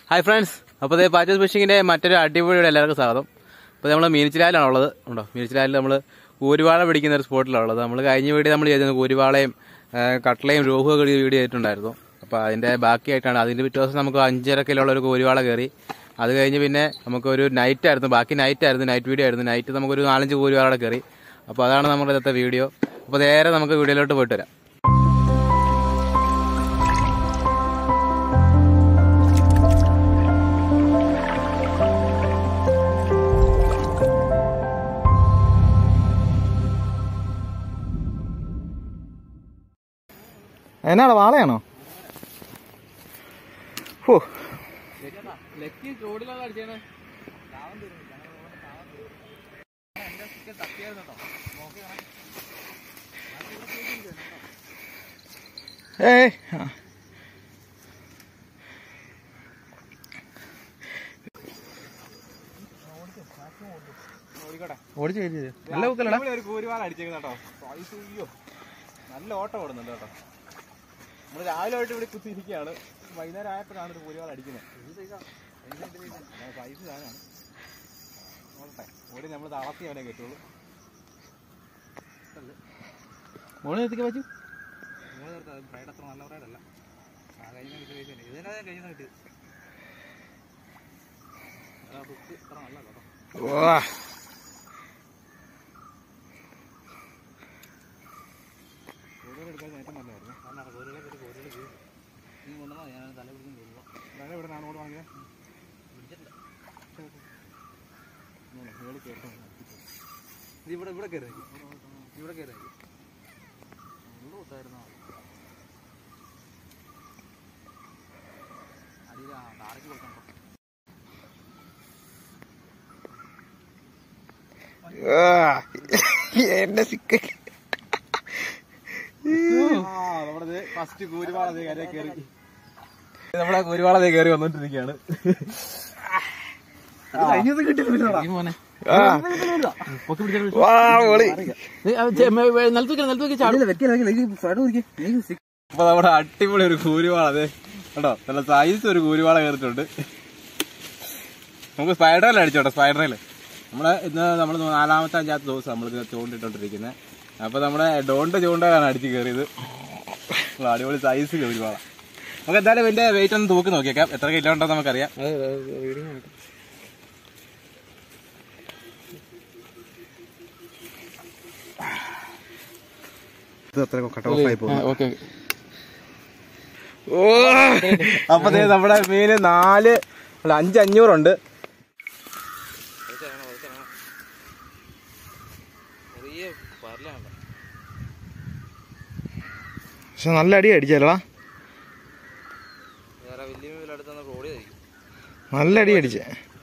Hi friends അപ്പോൾ ഇതേ patches ഫിഷിങ്ങിൻ്റെ മറ്റൊരു അടിപൊളിയുടെ എല്ലാവർക്കും സ്വാഗതം അപ്പോൾ നമ്മൾ മീനിച്ചിലാലാണ് ഉള്ളത് ഉണ്ടോ മീനിച്ചിലാലിൽ നമ്മൾ കൂരുവാള പിടിക്കുന്ന ഒരു സ്പോട്ടിലാണ് ഉള്ളത് നമ്മൾ കഴിഞ്ഞ വീഡിയോ നമ്മൾ ചെയ്തത് കൂരുവാളയും ആ, കട്ട്ളയും രോഹും ഒക്കെ വീഡിയോ ചെയ്തിട്ടുണ്ടായിരുന്നു അപ്പോൾ അതിൻ്റെ ബാക്കിയായിട്ടാണ് അതിൻ്റെ പിറ്റേ ദിവസം നമുക്ക് അഞ്ചര കിലോ ഉള്ള ഒരു കൂരുവാള കയറി അത് കഴിഞ്ഞ് പിന്നെ നമുക്കൊരു നൈറ്റ് ആയിരുന്നു ബാക്കി നൈറ്റ് ആയിരുന്നു നൈറ്റ് വീഡിയോ ആയിരുന്നു നൈറ്റ് നമുക്കൊരു നാലഞ്ച് കൂരുവാള കയറി അപ്പോൾ അതാണ് നമ്മുടെ ഇന്നത്തെ വീഡിയോ അപ്പോൾ നേരെ നമുക്ക് വീഡിയോയിലോട്ട് പോയിട്ട് വരാം എന്നാണ് വാളയാണോ ഓ ഏയ് ആ. ഓടിച്ചു കയറ്റി നല്ല കുത്തലടാ ഒരു കൂരുവാല അടിച്ചേക്കുന്ന കേട്ടോ പൈസ അയ്യോ നല്ല ഓട്ടം ഓടുന്നുണ്ട് കേട്ടോ നമ്മൾ രാവിലെ ആയിട്ട് ഇവിടെ കുത്തിയിരിക്കുകയാണ് വൈകുന്നേരം ആയപ്പോഴാണ് ഒരു കൂരുവാല അടിക്കുന്നത് പൈസ സാധനമാണ് ഓടട്ടെ ഓടി നമ്മൾ തളർത്തി അവനെ കെട്ടുള്ളൂ മോള് നിർത്തിക്കാൻ പറ്റും ഫ്രൈഡ് അത്ര നല്ല ഫ്രൈഡ് അല്ല ആ കഴിഞ്ഞ കിട്ടിയ പൈസ തന്നെ ഇതിനാ കഴിഞ്ഞ കിട്ടിയത് അതാ ഹുക്ക് അത്ര നല്ല കേട്ടോ വാ കോരുകൾ എടുക്കാൻ ഏറ്റവും നല്ലതായിരുന്നു കാരണം കോരുകളെ പറ്റി കോരുകൾ നീ കൊണ്ടുവന്നോ ഞാൻ തല പിടിക്കും കോരുക ഞാൻ ഇവിടെ നാളോട് വാങ്ങിയത് ഇത് ഇവിടെ ഇവിടെ കയറി ഇവിടെ കയറി ഉള്ളു കൊത്തായിരുന്നോ അടിയിൽ താറയ്ക്ക് കൊടുക്കണം എന്റെ സിക്ക നമ്മുടെ ഫസ്റ്റ് കൂരുവാള കയറി കയറി നമ്മളെ കൂരുവാള കയറി വന്നോണ്ടിരിക്കുകയാണ് മോനെ വാ മോളി അപ്പൊ നമ്മുടെ അടിപൊളി ഒരു കൂരുവാള അതെ കേട്ടോ നല്ല സൈസ് ഒരു കൂരുവാള കയറിയിട്ടുണ്ട് നമുക്ക് സ്പൈഡറിൽ അടിച്ചോട്ടെ സ്പൈഡറിൽ നമ്മള് ഇന്ന് നമ്മൾ നാലാമത്തെ അഞ്ചാമത്തെ ദിവസം നമ്മൾ ചൂണ്ടിട്ടോണ്ടിരിക്കുന്നത് അപ്പൊ നമ്മുടെ ഡോണ്ട് ചൂണ്ടലാണ് അടിച്ച് കയറിയത് നല്ല അടിപൊളി സൈസ് കൂരുവാള നമുക്ക് എന്തായാലും ഇതിന്റെ വെയിറ്റ് ഒന്ന് തൂക്കി നോക്കിയേക്കാം എത്ര കിലോ ഉണ്ടോ നമുക്കറിയാം ഇത് അത്ര കട്ട് ഓഫ് ആയി പോകും ഓക്കെ ഓ അപ്പൊ ദേ നമ്മുടെ മീന് നാല് അല്ല അഞ്ച് അഞ്ഞൂറുണ്ട് പക്ഷെ നല്ല അടി അടിച്ചല്ലടാ നല്ല അടി അടിച്ചേ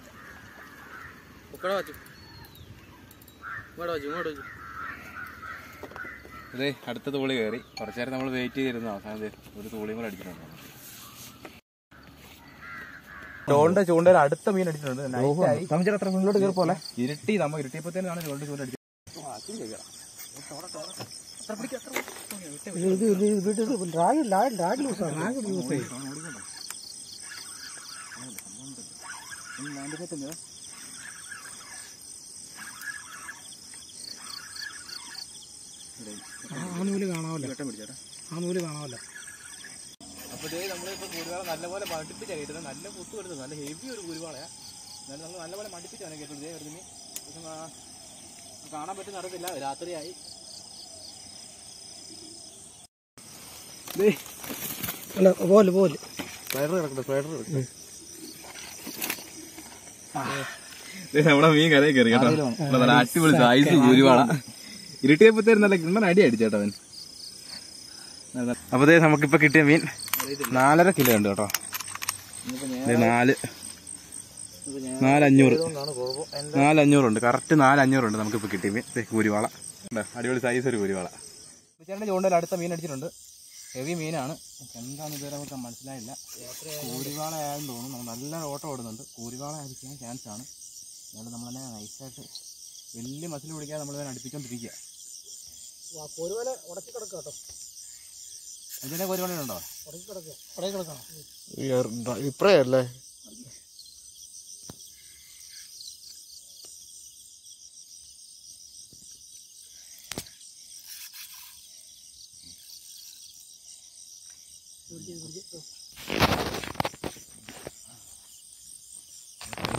അതെ അടുത്ത തൂളി കയറി കുറച്ചു നേരം നമ്മൾ വെയിറ്റ് ചെയ്തിരുന്നു അവസാനം ദേ ഒരു തൂളിയും കൂടെ അടിച്ചിട്ടുണ്ട് ഡോണ്ട് ചൂണ്ടയിൽ അടുത്ത മീൻ അടിച്ചിട്ടുണ്ട് തമിച്ചേട്ടാ അത്ര മുന്നോട്ട് കയറി പോലെ ഇരുട്ടി നമ്മ ഇരുട്ടിയപ്പോഴത്തേനാണ് ഡോണ്ട് ചൂണ്ട അടിച്ചത് ആ നൂല് കാണാമല്ലോ ആ നൂല് കാണാമല്ലോ അപ്പൊ ദേ നമ്മളിപ്പോ കുരുവാള നല്ലപോലെ മടുപ്പിച്ചാണ് കേട്ടത് നല്ല കുത്തു എടുത്തത് നല്ല ഹെവി ഒരു കുരുവാളയാ എന്നാലും നമ്മൾ നല്ലപോലെ മടുപ്പിച്ചാണ് കേട്ടത് ഇതേ വരുന്നത് പക്ഷെ ആ, കാണാൻ പറ്റുന്ന നടക്കില്ല രാത്രിയായി അല്ല പോലെ പോലെ സ്പൈഡർ കിടക്കട്ടെ സ്പൈഡർ കിടക്കട്ടെ നമ്മുടെ മീൻ കരയിൽ കയറി കേട്ടോ നല്ല അടിപൊളി സൈസ് കുരുവാള ഇരുട്ടിയപ്പോഴത്തേരും നല്ല കിണ്ണൻ അടി അടിച്ചേട്ടോ അവൻ അപ്പൊ ദേ നമുക്കിപ്പൊ കിട്ടിയ മീൻ നാലര കിലോ ഉണ്ട് കേട്ടോ ദേ നാല് നാലഞ്ഞൂറ് നാലഞ്ഞൂറുണ്ട് കറക്റ്റ് നാലഞ്ഞൂറുണ്ട് നമുക്കിപ്പോ കിട്ടിയ മീൻ ദേ കൂരിവാള ഉണ്ടോ? അടിപൊളി സൈസ് ഒരു കുരുവാള ചേട്ടൻ്റെ ചൂണ്ടയിൽ അടുത്ത മീൻ അടിച്ചിട്ടുണ്ട് ഹെവി മീനാണ് എന്താണ് ഇതുവരെ നമുക്ക് മനസ്സിലായില്ല കൂരിവാള ആയെന്ന് തോന്നുന്നു നമുക്ക് നല്ല ഓട്ടം ഓടുന്നുണ്ട് കൂരിവാള ആയിരിക്കാൻ ചാൻസ് ആണ് അതുകൊണ്ട് നമ്മളെന്നെ നൈസായിട്ട് വലിയ മസിൽ പിടിക്കാതെ നമ്മളിതിനെ അടുപ്പിച്ചോണ്ടിരിക്കുക കോരുവല ഉടക്കി കിടക്കുക കേട്ടോ ഇതിന്റെ കോരിവാള ഉണ്ടോ ഉടക്കി കിടക്കുക ഉടക്കി കിടക്കണം ഇപ്പറയല്ലേ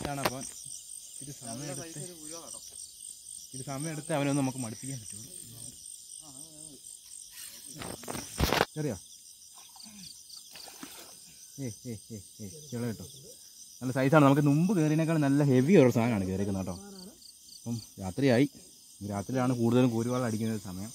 സമയത്താണ് അപ്പോൾ ഇത് സമയം എടുത്ത് ഇത് സമയം എടുത്ത് അവനൊന്ന് നമുക്ക് മടുപ്പിക്കാൻ പറ്റുള്ളൂ ചെറിയോ ഏ ഏ ഏ ഏ ചെള കേട്ടോ നല്ല സൈസാണ് നമുക്ക് മുമ്പ് കയറിയതിനേക്കാൾ നല്ല ഹെവി ഒരു സാധനമാണ് കയറിയിരിക്കുന്നത് കേട്ടോ അപ്പം രാത്രിയായി രാത്രിയാണ് കൂടുതലും കൂരുവാളം അടിക്കുന്ന ഒരു സമയം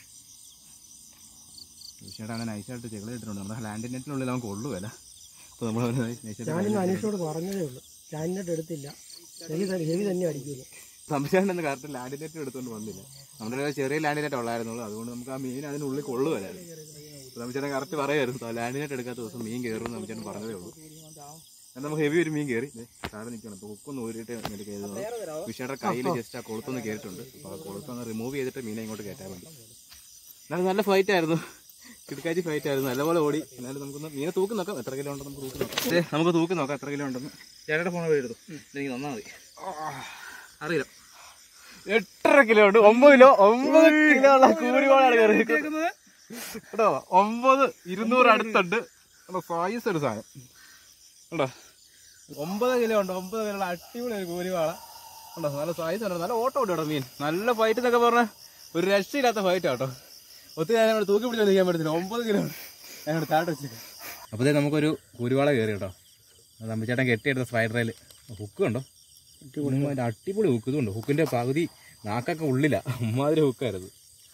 തീർച്ചയായിട്ടും അവനെ നൈസായിട്ട് ചെകള ഇട്ടിട്ടുണ്ട് നമ്മുടെ ലാൻഡ് നെറ്റിനുള്ളിൽ നമുക്ക് കൊള്ളുവല്ല അപ്പോൾ നമ്മൾ അവനെ നൈസായിട്ട് ഞാനിന്ന് അനീഷോട് പറഞ്ഞതേ ഉള്ളൂ ലാൻഡിനെട്ട് എടുത്തില്ല ഹെവി തന്നെ ഹെവി തന്നെ അടിക്കുന്നു സംശയം കറക്റ്റ് ലാൻഡ് നെറ്റ് എടുത്തുകൊണ്ട് വന്നില്ല നമ്മുടെ കയ്യിൽ ചെറിയ ലാൻഡ് നെറ്റ് ഉള്ളായിരുന്നുള്ളൂ അതുകൊണ്ട് നമുക്ക് ആ മീൻ അതിനുള്ളിൽ കൊള്ളുവല്ലായിരുന്നു സംശയം കറക്റ്റ് പറയായിരുന്നു ലാൻഡ് നെറ്റ് എടുക്കാത്ത ദിവസം മീൻ കയറും എന്ന് സംശയം പറഞ്ഞതേ ഉള്ളൂ എന്നാൽ നമുക്ക് ഹെവി ഒരു മീൻ കയറി ദേ, താഴെ നിൽക്കണം അപ്പോൾ ഹുക്കൊന്ന് ഊരിയിട്ട് ഇങ്ങോട്ട് കയറുന്നത് വിഷയുടെ കയ്യിൽ ജസ്റ്റ് ആ കൊളുത്തൊന്ന് കയറിയിട്ടുണ്ട് അപ്പോൾ ആ കൊളുത്തൊന്ന് റിമൂവ് ചെയ്തിട്ട് മീനെ ഇങ്ങോട്ട് കയറ്റാൻ വേണ്ടി എന്നാലും നല്ല ഫൈറ്റ് ആയിരുന്നു കിടക്കാച്ചി ഫൈറ്റ് ആയിരുന്നു നല്ലപോലെ ഓടി എന്നാലും നമുക്കൊന്ന് മീനെ തൂക്കി നോക്കാം എത്ര കിലോ ഉണ്ടെന്ന് നമുക്ക് തൂക്കി നോക്കാം ദേ, നമുക്ക് തൂക്കി നോക്കാം എത്ര കിലോ ഉണ്ടെന്ന് ചേട്ടയുടെ ഫോൺ വഴി എടുത്തു എനിക്ക് നന്നാ മതി അറിയില്ല എട്ടര കിലോ ഉണ്ട് ഒമ്പത് കിലോ ഒമ്പത് കിലോ ഉള്ള കൂടിവാളാണ് കയറിയിരിക്കുന്നത് കേട്ടോ ഒമ്പത് ഇരുന്നൂറ് അടുത്തുണ്ട് സൈസ് ഒരു സാധനം കേട്ടോ ഒമ്പത് കിലോ ഉണ്ട് ഒമ്പത് കിലോ ഉള്ള അടിപൊളി ഒരു കൂലിവാള ഉണ്ടോ നല്ല സൈസ് ഉണ്ട് നല്ല ഓട്ടം ഉണ്ട് കേട്ടോ മീൻ നല്ല ഫൈറ്റ് എന്നൊക്കെ പറഞ്ഞാൽ ഒരു രക്ഷയില്ലാത്ത ഫൈറ്റ് കേട്ടോ ഒത്തിരി നേരം ഇവിടെ തൂക്കി പിടിച്ച് നിൽക്കാൻ പറ്റത്തില്ല ഒമ്പത് കിലോ ഞങ്ങൾ താഴെ വെച്ചിട്ട് അപ്പോഴേ നമുക്കൊരു കൂലിവാള കയറി കേട്ടോ അത് അമ്മച്ചേട്ടൻ കെട്ടിയെടുത്ത സ്പൈഡറയിൽ ഹുക്ക് ഉണ്ടോ അതിന്റെ അടിപൊളി ഹുക്ക് ഇതുണ്ട് ഹുക്കിന്റെ പകുതി നാക്കൊക്കെ ഉള്ളില്ല അമ്മാതിരി ഹുക്കായിരുന്നു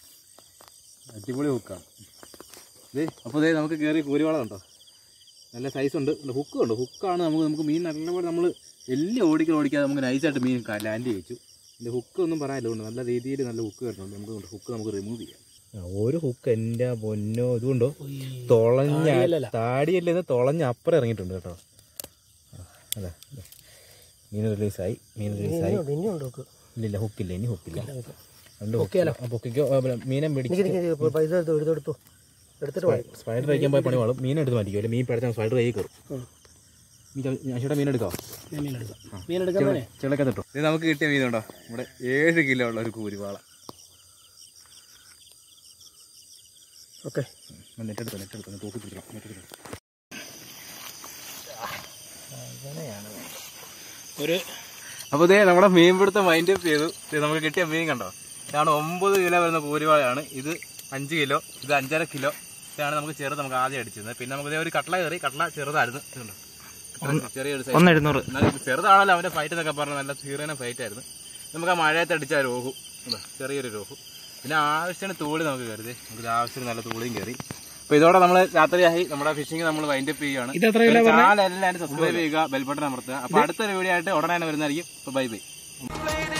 അടിപൊളി ഹുക്കാണ് ഇതേ അപ്പോൾ ഇതേ നമുക്ക് കയറി കൂലിവാള ഉണ്ടോ നല്ല സൈസ് ഉണ്ട് ഹുക്ക് ഉണ്ട് ഹുക്കാണ് നമുക്ക് നമുക്ക് മീൻ നല്ലപോലെ നമ്മൾ വലിയ ഓടിക്കാൻ ഓടിക്കാതെ നമുക്ക് നൈസായിട്ട് മീൻ ലാൻഡ് ചെയ്യിച്ചു ഇതിൻ്റെ ഹുക്ക് ഒന്നും പറയാനില്ല നല്ല രീതിയിൽ നല്ല ഹുക്ക് കിട്ടുന്നുണ്ട് നമുക്ക് ഹുക്ക് നമുക്ക് റിമൂവ് ചെയ്യാം ഒരു ഹുക്ക് എൻ്റെ പൊന്നോ ഇതുകൊണ്ടോ തുളഞ്ഞ താടിയല്ലേ തുളഞ്ഞ അപ്പുറം ഇറങ്ങിയിട്ടുണ്ട് കേട്ടോ അതെ അതെ. മീൻ റിലീസായി മീൻ റിലീസായി ഇനിയുണ്ട് ഇനിയുണ്ട് നോക്ക് ഇല്ലില്ല ഹുക്കില്ല ഇനി ഹുക്കില്ല അതുകൊണ്ട് പൊക്കിയാലോ? ആ, പൊക്കിക്കോ ആ, പിന്നെ മീനെ എനിക്ക് പിടിച്ച് എനിക്ക് എനിക്ക് പൈസ എടുത്തു എടുത്തെടുത്തു എടുത്തിട്ട് പോയി സ്പൈഡർ കഴിക്കാൻ പോയ പണി വാളും മീൻ എടുത്ത് മാറ്റിക്കും അല്ലെ മീൻ പഠിച്ചാൽ സ്പൈഡർ കൈ കയറും ഞാൻ ചേട്ടാ മീൻ എടുക്കാം മീൻ എടുക്കാം മീൻ എടുക്കാൻ തന്നെ ചെളക്ക തൊട്ടോ ഇത് നമുക്ക് കിട്ടിയ മീനുണ്ടോ ഇവിടെ ഏഴ് കിലോ ഉള്ള ഒരു കൂരിവാള ഓക്കെ നെറ്റെടുത്തോ നെറ്റെടുത്തോ തൂക്കി പിടിക്കണം നെറ്റെടുത്തോ ഒരു അപ്പോൾ ഇതേ നമ്മുടെ മീൻ പിടുത്തം വൈൻഡ് അപ്പ് ചെയ്തു ഇത് നമുക്ക് കിട്ടിയ മീൻ കണ്ടോ ഇതാണ് ഒമ്പത് കിലോ വരുന്ന കൂരിവാളയാണ് ഇത് അഞ്ച് കിലോ ഇത് അഞ്ചര കിലോ ഇതാണ് നമുക്ക് ചെറുത് നമുക്ക് ആദ്യം അടിച്ചിരുന്നത് പിന്നെ നമുക്ക് ഇതേ ഒരു കട്ട്ള കയറി കട്ട്ള ചെറുതായിരുന്നു ഇതുണ്ടോ ചെറിയൊരു size. ഒന്ന് എന്നാലും ചെറുതാണല്ലോ അവന്റെ ഫൈറ്റ് എന്നൊക്കെ പറഞ്ഞ നല്ല ഹീറോയിനെ ഫൈറ്റ് ആയിരുന്നു നമുക്ക് ആ മഴയത്ത് അടിച്ച ആ രോഹു ഇതാ, ചെറിയൊരു രോഹു പിന്നെ ആവശ്യത്തിന് തൂളി നമുക്ക് കയറി നമുക്ക് ആവശ്യത്തിന് നല്ല തൂളിയും കയറി അപ്പൊ ഇതോടെ നമ്മൾ രാത്രിയായി നമ്മുടെ ഫിഷിംഗ് നമ്മൾ വൈൻഡ് അപ്പ് ചെയ്യുകയാണ് ഇത് എത്ര കിലോ ചാനൽ എല്ലാവരും സബ്സ്ക്രൈബ് ചെയ്യുക ബെൽബട്ടൺ അമർത്തുക അപ്പൊ അടുത്തൊരു വീഡിയോ ആയിട്ട് ഉടനെ തന്നെ വരുന്നതായിരിക്കും ബൈ ബൈ